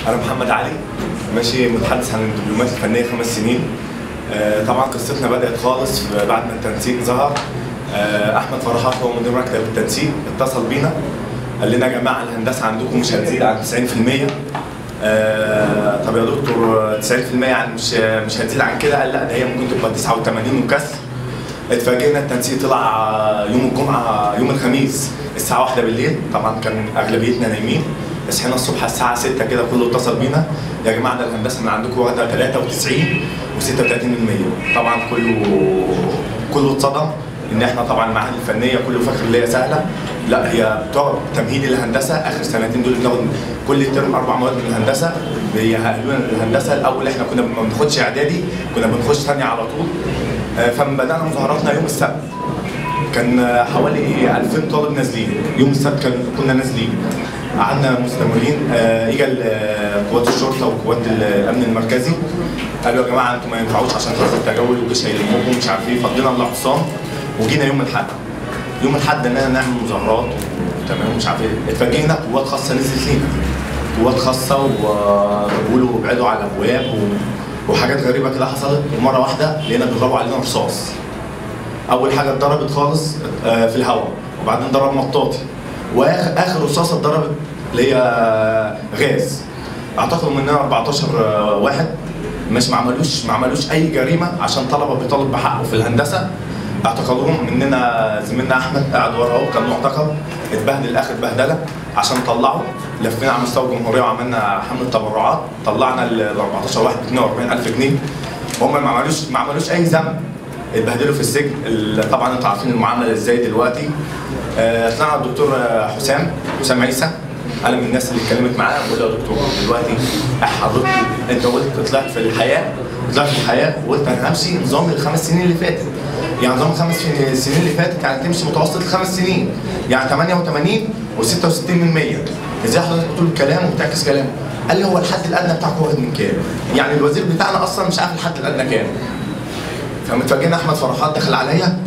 انا محمد علي ماشي متحدث عن الدبلومات الفنيه خمس سنين آه، طبعا قصتنا بدات خالص بعد ما التنسيق ظهر آه، احمد فرحات هو مدير مكتب التنسيق اتصل بينا قال لنا يا جماعه الهندسه عندكم مش هتزيد عن 90% آه، طب يا دكتور 90% يعني مش مش هتزيد عن كده قال لا ده هي ممكن تبقى 89 وكسر اتفاجئنا التنسيق طلع يوم الجمعه يوم الخميس الساعه 1 بالليل طبعا كان اغلبيتنا نايمين صحينا الصبح الساعه 6 كده كله اتصل بينا يا جماعه ده الهندسه من عندكم واخده 93 و36% طبعا كله كله اتصدم ان احنا طبعا المعاهد الفنيه كله فاكر اللي هي سهله لا هي بتوع تمهيد الهندسه اخر سنتين دول بناخد كل ترم اربع مواد من الهندسه بيأهلونا للهندسه الاول احنا كنا ما بناخدش اعدادي كنا بنخش ثانيه على طول آه، فمن بدانا مظاهراتنا يوم السبت كان حوالي 2000 طالب نازلين يوم السبت كان كنا نازلين قعدنا مستمرين آه، اجى ال- قوات الشرطه وقوات الامن المركزي قالوا يا جماعه انتوا ما ينفعوش عشان خاطر التجول والجيش هيلموكم مش عارف ايه فضينا الاعتصام وجينا يوم الاحد يوم الاحد اننا نعمل مظاهرات وتمام مش عارف ايه اتفاجئنا قوات خاصه نزلت لينا قوات خاصه وبيقولوا ابعدوا على الابواب و- وحاجات غريبه كده حصلت ومره واحده لقينا بيضربوا علينا رصاص اول حاجه اتضربت خالص آه، في الهواء وبعدين ضرب مطاطي واخر اخر رصاصه اتضربت اللي هي آه، غاز اعتقد مننا 14 آه، واحد مش ما عملوش ما عملوش اي جريمه عشان طلبه بيطالب بحقه في الهندسه اعتقلوهم مننا زميلنا احمد قاعد ورا اهو كان معتقل اتبهدل اخر بهدله عشان طلعه لفينا على مستوى الجمهوريه وعملنا حمله تبرعات طلعنا ال 14 واحد ب 42000 جنيه هم ما عملوش ما عملوش اي ذنب اتبهدلوا في السجن ال- طبعا انتوا عارفين المعامله ازاي دلوقتي آه، طلعنا الدكتور آه، حسام حسام عيسى انا من الناس اللي اتكلمت معاه بقول له يا دكتور دلوقتي حضرتك انت قلت طلعت في الحياه طلعت في الحياه وقلت انا همشي نظام الخمس سنين اللي فاتت يعني نظام الخمس سنين اللي فاتت يعني تمشي متوسط الخمس سنين يعني 88 و66 من 100 ازاي حضرتك بتقول كلام وبتعكس كلام قال لي هو الحد الادنى بتاعك واخد من كام يعني الوزير بتاعنا اصلا مش عارف الحد الادنى كام فمتفاجئنا احمد فرحات دخل عليا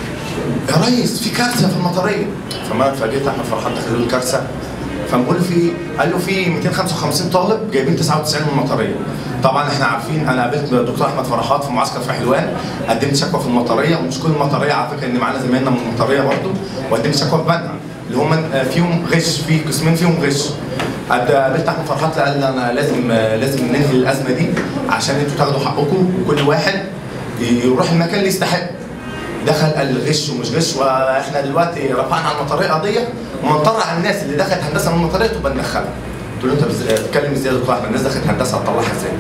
يا ريس في كارثه في المطريه فما اتفاجئت احمد فرحات دخل له الكارثه فبقول له في قال له في 255 طالب جايبين 99 من المطريه طبعا احنا عارفين انا قابلت الدكتور احمد فرحات في معسكر في حلوان قدمت شكوى في المطريه ومش كل المطريه على فكره ان معانا زمايلنا من المطريه برضه وقدمت شكوى في بنها اللي هم فيهم غش في قسمين فيهم غش قد- قابلت احمد فرحات قال لي انا لازم لازم ننهي الازمه دي عشان انتوا تاخدوا حقكم وكل واحد يروح المكان اللي يستحق دخل قال غش ومش غش واحنا دلوقتي رفعنا على المطريه قضيه ومنطر على الناس اللي دخلت هندسه من المطريه تبقى ندخلها. قلت له انت بز- بتتكلم ازاي يا دكتور احمد الناس دخلت هندسه هتطلعها ازاي؟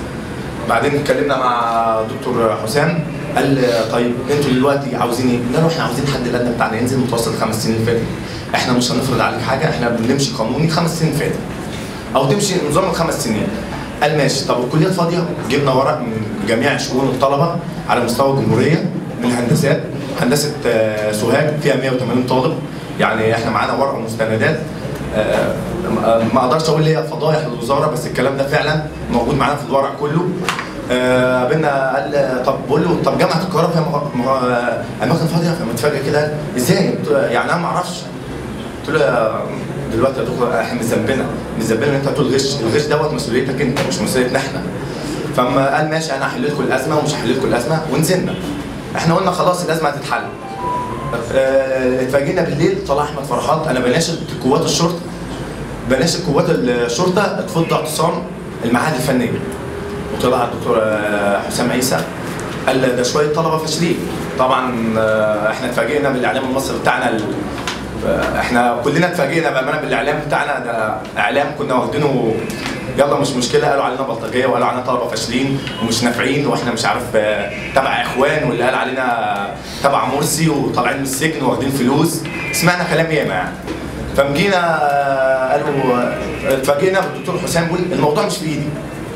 بعدين اتكلمنا مع دكتور حسام قال طيب انتوا دلوقتي عاوزين ايه؟ قلنا له احنا عاوزين الحد الادنى بتاعنا ينزل متوسط الخمس سنين اللي فاتت. احنا مش هنفرض عليك حاجه احنا بنمشي قانوني خمس سنين فاتت. او تمشي نظام الخمس سنين. قال ماشي طب الكليات فاضيه جبنا ورق من جميع شؤون الطلبه على مستوى الجمهوريه من الهندسات هندسه آه، سوهاج فيها 180 طالب يعني احنا معانا ورق ومستندات آه، آه، ما اقدرش اقول هي فضايح للوزاره بس الكلام ده فعلا موجود معانا في الورق كله آه، قابلنا قال طب بقول له طب جامعه القاهره فيها مغ- مغ- اماكن فاضيه فمتفاجئ كده قال ازاي؟ قلت له يعني انا ما اعرفش قلت له يا- دلوقتي يا دكتور احنا مش ذنبنا مش ذنبنا ان انت تقول غش الغش دوت مسؤوليتك انت مش مسؤوليتنا احنا فما قال ماشي انا هحل لكم الازمه ومش هحل لكم الازمه ونزلنا احنا قلنا خلاص الازمه هتتحل اه، اتفاجئنا بالليل طلع احمد فرحات انا بناشد قوات الشرطه بناشد قوات الشرطه تفض اعتصام المعاهد الفنيه وطلع الدكتور اه، حسام عيسى قال ده شويه طلبه فاشلين طبعا اه، احنا اتفاجئنا بالاعلام المصري بتاعنا ال- احنا كلنا اتفاجئنا بامانه بالاعلام بتاعنا ده اعلام كنا واخدينه يلا مش مشكله قالوا علينا بلطجيه وقالوا علينا طلبه فاشلين ومش نافعين واحنا مش عارف آه، تبع اخوان واللي قال علينا تبع مرسي وطالعين من السجن واخدين فلوس سمعنا كلام ياما يعني فمجينا آه، قالوا آه، اتفاجئنا بالدكتور حسام بيقول الموضوع مش في ايدي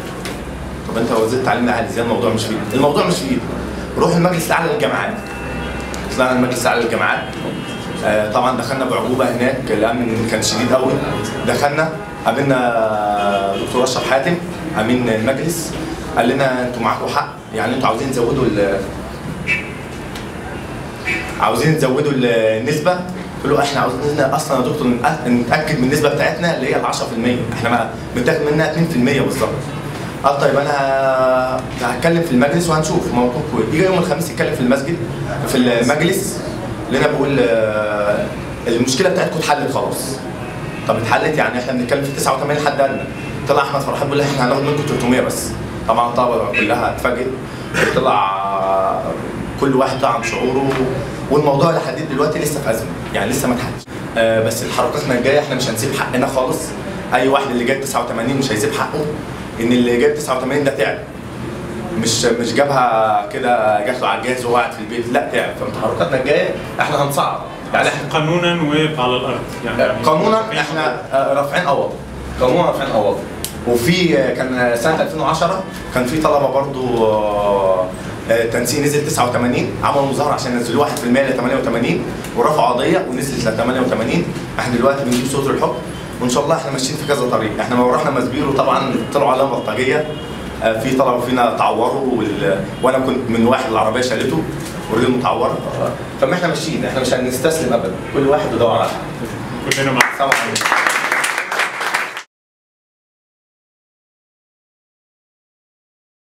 طب انت وزير التعليم العالي ازاي الموضوع مش في ايدي الموضوع مش في ايدي روح المجلس الاعلى للجامعات طلعنا المجلس الاعلى للجامعات آه، طبعا دخلنا بعجوبه هناك الامن كان شديد قوي دخلنا قابلنا دكتور اشرف حاتم امين المجلس قال لنا انتوا معاكم حق يعني انتوا عاوزين تزودوا ال- عاوزين تزودوا النسبه قلت له احنا عاوزين اصلا يا دكتور نتأ- نتاكد من النسبه بتاعتنا اللي هي ال 10% احنا ما متاخد منها 2% بالظبط قال طيب انا هتكلم في المجلس وهنشوف موضوع كويس يجي يوم الخميس يتكلم في المسجد في المجلس اللي انا بقول آه، المشكله بتاعتكم اتحلت خلاص طب اتحلت يعني احنا بنتكلم في 89 حد ادنى طلع احمد فرحان بيقول لي احنا هناخد منكم 300 بس طبعا الطلبه كلها اتفاجئت طلع كل واحد طعم شعوره والموضوع لحد دلوقتي لسه في ازمه يعني لسه ما اتحلش آه بس الحركاتنا الجايه احنا مش هنسيب حقنا خالص اي واحد اللي جايب 89 مش هيسيب حقه ان اللي جايب 89 ده تعب مش مش جابها كده جات له على الجهاز وهو قاعد في البيت لا تعب فمتحركاتنا الجايه احنا هنصعب يعني احنا قانونا وعلى الارض يعني قانونا احنا آه، رافعين قواضي قانونا رافعين قواضي وفي آه، كان سنه 2010 كان في طلبه برضو آه، آه، تنسيق نزل 89 عملوا مظاهره عشان ينزلوه 1% ل 88 ورفعوا قضيه ونزلت ل 88 احنا دلوقتي بنجيب صوت الحكم وان شاء الله احنا ماشيين في كذا طريق احنا لما رحنا مسبيرو طبعا طلعوا علينا بلطجيه آه، في طلبه فينا تعوروا وال... وانا كنت من واحد العربيه شالته ورجله متعوره فما احنا ماشيين احنا مش هنستسلم ابدا كل واحد يدور على حاجه كلنا مع السلام عليكم